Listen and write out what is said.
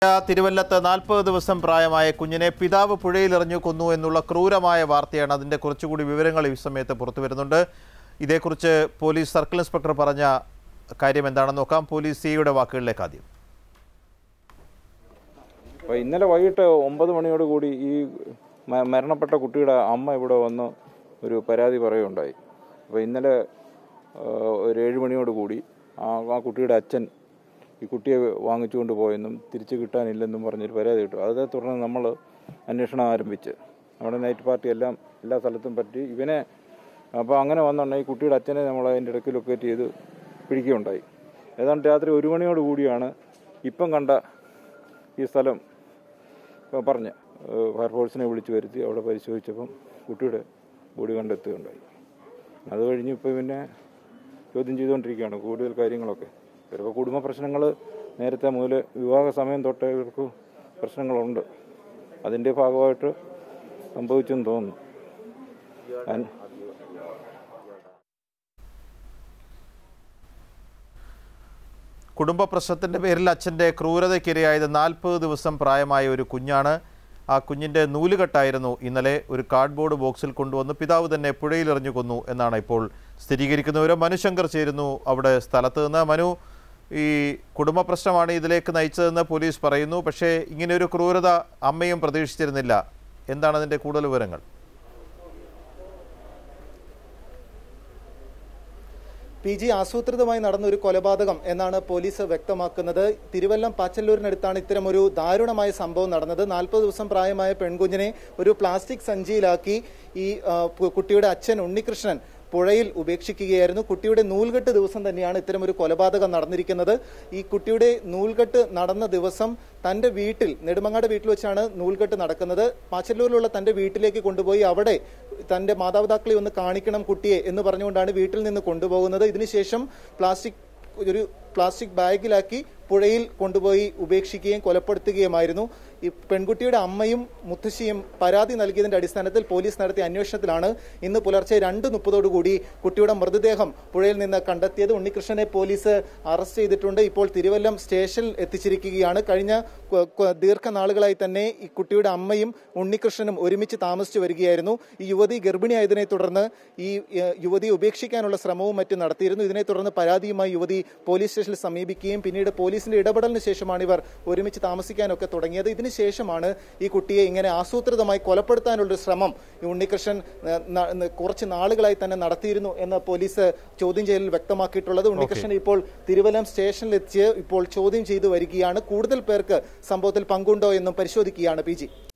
തിരുവല്ലത്ത് നാൽപ്പത് ദിവസം പ്രായമായ കുഞ്ഞിനെ പിതാവ് പുഴയിലെറിഞ്ഞു കൊന്നു എന്നുള്ള ക്രൂരമായ വാർത്തയാണ് അതിൻ്റെ കുറച്ചുകൂടി വിവരങ്ങൾ ഈ സമയത്ത് പുറത്തു വരുന്നുണ്ട് ഇതേക്കുറിച്ച് പോലീസ് സർക്കിൾ ഇൻസ്പെക്ടർ പറഞ്ഞ കാര്യം എന്താണെന്ന് നോക്കാം പോലീസ് സിയുടെ വാക്കുകളിലേക്ക് ആദ്യം അപ്പോൾ ഇന്നലെ വൈകിട്ട് ഒമ്പത് മണിയോട് കൂടി ഈ മ- മരണപ്പെട്ട കുട്ടിയുടെ അമ്മ ഇവിടെ വന്ന് ഒരു പരാതി പറയുകയുണ്ടായി അപ്പോൾ ഇന്നലെ ആ, ഒരു ഏഴ് മണിയോട് കൂടി ആ ആ കുട്ടിയുടെ അച്ഛൻ ഈ കുട്ടിയെ വാങ്ങിച്ചുകൊണ്ട് പോയെന്നും തിരിച്ചു കിട്ടാനില്ലെന്നും പറഞ്ഞൊരു പരാതി കിട്ടും അതേ തുടർന്ന് നമ്മൾ അന്വേഷണം ആരംഭിച്ച് നമ്മുടെ നൈറ്റ് പാർട്ടി എല്ലാം എല്ലാ സ്ഥലത്തും പറ്റി ഇവനെ അപ്പോൾ അങ്ങനെ വന്നുണ്ടെങ്കിൽ ഈ കുട്ടിയുടെ അച്ഛനെ നമ്മൾ അതിൻ്റെ ഇടയ്ക്ക് ലൊക്കേറ്റ് ചെയ്ത് പിടിക്കുകയുണ്ടായി ഏതാണ്ട് രാത്രി ഒരു മണിയോട് കൂടിയാണ് ഇപ്പം കണ്ട ഈ സ്ഥലം ഇപ്പം പറഞ്ഞ് ഏഹ് ഫയർഫോഴ്സിനെ വിളിച്ചു വരുത്തി അവിടെ പരിശോധിച്ചപ്പം കുട്ടിയുടെ ബോഡി കണ്ടെത്തുകയുണ്ടായി അത് കഴിഞ്ഞ് ഇപ്പോൾ പിന്നെ ചോദ്യം ചെയ്തുകൊണ്ടിരിക്കുകയാണ് കൂടുതൽ കാര്യങ്ങളൊക്കെ ചിലപ്പോൾ കുടുംബ പ്രശ്നങ്ങൾ നേരത്തെ മുതൽ വിവാഹ സമയം തൊട്ടേ ഇവർക്ക് പ്രശ്നങ്ങളുണ്ട് അതിൻ്റെ ഭാഗമായിട്ട് സംഭവിച്ചെന്ന് തോന്നുന്നു അൻ- കുടുംബ പ്രശ്നത്തിൻ്റെ പേരിൽ അച്ഛൻ്റെ ക്രൂരതയ്ക്കിരയായത് നാൽപ്പത് ദിവസം പ്രായമായ ഒരു കുഞ്ഞാണ് ആ കുഞ്ഞിൻ്റെ നൂലുകെട്ടായിരുന്നു ഇന്നലെ ഒരു കാർഡ്ബോർഡ് ബോക്സിൽ കൊണ്ടുവന്ന് പിതാവ് തന്നെ പുഴയിലെറിഞ്ഞു കൊന്നു എന്നാണ് ഇപ്പോൾ സ്ഥിരീകരിക്കുന്നവർ മനുശങ്കർ ചേരുന്നു അവിടെ സ്ഥലത്ത് നിന്ന് മനു ഈ കുടുംബ പ്രശ്നമാണ് ഇതിലേക്ക് നയിച്ചതെന്ന് പോലീസ് പറയുന്നു പക്ഷേ ഇങ്ങനെയൊരു ക്രൂരത അമ്മയും പ്രതീക്ഷിച്ചിരുന്നില്ല എന്താണ് അതിൻ്റെ കൂടുതൽ വിവരങ്ങൾ പി ജി ആസൂത്രിതമായി നടന്ന ഒരു കൊലപാതകം എന്നാണ് പോലീസ് വ്യക്തമാക്കുന്നത് തിരുവല്ലം പാച്ചല്ലൂരിനടുത്താണ് ഇത്തരമൊരു ദാരുണമായ സംഭവം നടന്നത് നാൽപ്പത് ദിവസം പ്രായമായ പെൺകുഞ്ഞിനെ ഒരു പ്ലാസ്റ്റിക് സഞ്ചിയിലാക്കി ഈ ആ, പു- കുട്ടിയുടെ അച്ഛൻ ഉണ്ണികൃഷ്ണൻ പുഴയിൽ ഉപേക്ഷിക്കുകയായിരുന്നു കുട്ടിയുടെ നൂൽകെട്ട് ദിവസം തന്നെയാണ് ഇത്തരമൊരു കൊലപാതകം നടന്നിരിക്കുന്നത് ഈ കുട്ടിയുടെ നൂൽകെട്ട് നടന്ന ദിവസം തന്റെ വീട്ടിൽ നെടുമങ്ങാട് വീട്ടിൽ വെച്ചാണ് നൂൽകെട്ട് നടക്കുന്നത് പാച്ചല്ലൂരിലുള്ള തന്റെ വീട്ടിലേക്ക് കൊണ്ടുപോയി അവിടെ തന്റെ മാതാപിതാക്കളെ ഒന്ന് കാണിക്കണം കുട്ടിയെ എന്ന് പറഞ്ഞുകൊണ്ടാണ് വീട്ടിൽ നിന്ന് കൊണ്ടുപോകുന്നത് ഇതിനുശേഷം പ്ലാസ്റ്റിക് ഒരു പ്ലാസ്റ്റിക് ബാഗിലാക്കി പുഴയിൽ കൊണ്ടുപോയി ഉപേക്ഷിക്കുകയും കൊലപ്പെടുത്തുകയുമായിരുന്നു ഈ പെൺകുട്ടിയുടെ അമ്മയും മുത്തശ്ശിയും പരാതി നൽകിയതിന്റെ അടിസ്ഥാനത്തിൽ പോലീസ് നടത്തിയ അന്വേഷണത്തിലാണ് ഇന്ന് പുലർച്ചെ രണ്ട് മുപ്പതോടുകൂടി കുട്ടിയുടെ മൃതദേഹം പുഴയിൽ നിന്ന് കണ്ടെത്തിയത് ഉണ്ണികൃഷ്ണനെ പോലീസ് അറസ്റ്റ് ചെയ്തിട്ടുണ്ട് ഇപ്പോൾ തിരുവല്ലം സ്റ്റേഷനിൽ എത്തിച്ചിരിക്കുകയാണ് കഴിഞ്ഞ കൊ- കൊ- ദീർഘനാളുകളായി തന്നെ ഈ കുട്ടിയുടെ അമ്മയും ഉണ്ണികൃഷ്ണനും ഒരുമിച്ച് താമസിച്ചു വരികയായിരുന്നു ഈ യുവതി ഗർഭിണിയായതിനെ തുടർന്ന് ഈ ഏഹ്, യുവതിയെ ഉപേക്ഷിക്കാനുള്ള ശ്രമവും മറ്റും നടത്തിയിരുന്നു ഇതിനെ തുടർന്ന് പരാതിയുമായി യുവതി പോലീസ് സ്റ്റേഷനിൽ സമീപിക്കുകയും പിന്നീട് പോലീസിന്റെ ഇടപെടലിന് ശേഷമാണ് ഇവർ ഒരുമിച്ച് താമസിക്കാനൊക്കെ തുടങ്ങിയത് ഇതിനുശേഷമാണ് ഈ കുട്ടിയെ ഇങ്ങനെ ആസൂത്രിതമായി കൊലപ്പെടുത്താനുള്ളൊരു ശ്രമം ഈ ഉണ്ണികൃഷ്ണൻ ഏഹ്, ന- ന- കുറച്ച് നാളുകളായി തന്നെ നടത്തിയിരുന്നു എന്ന് പോലീസ് ചോദ്യം ചെയ്യലിൽ വ്യക്തമാക്കിയിട്ടുള്ളത് ഉണ്ണികൃഷ്ണൻ ഇപ്പോൾ തിരുവല്ലം സ്റ്റേഷനിലെത്തിച്ച് ഇപ്പോൾ ചോദ്യം ചെയ്തു വരികയാണ് കൂടുതൽ പേർക്ക് സംഭവത്തിൽ പങ്കുണ്ടോ എന്നും പരിശോധിക്കുകയാണ് പി ജി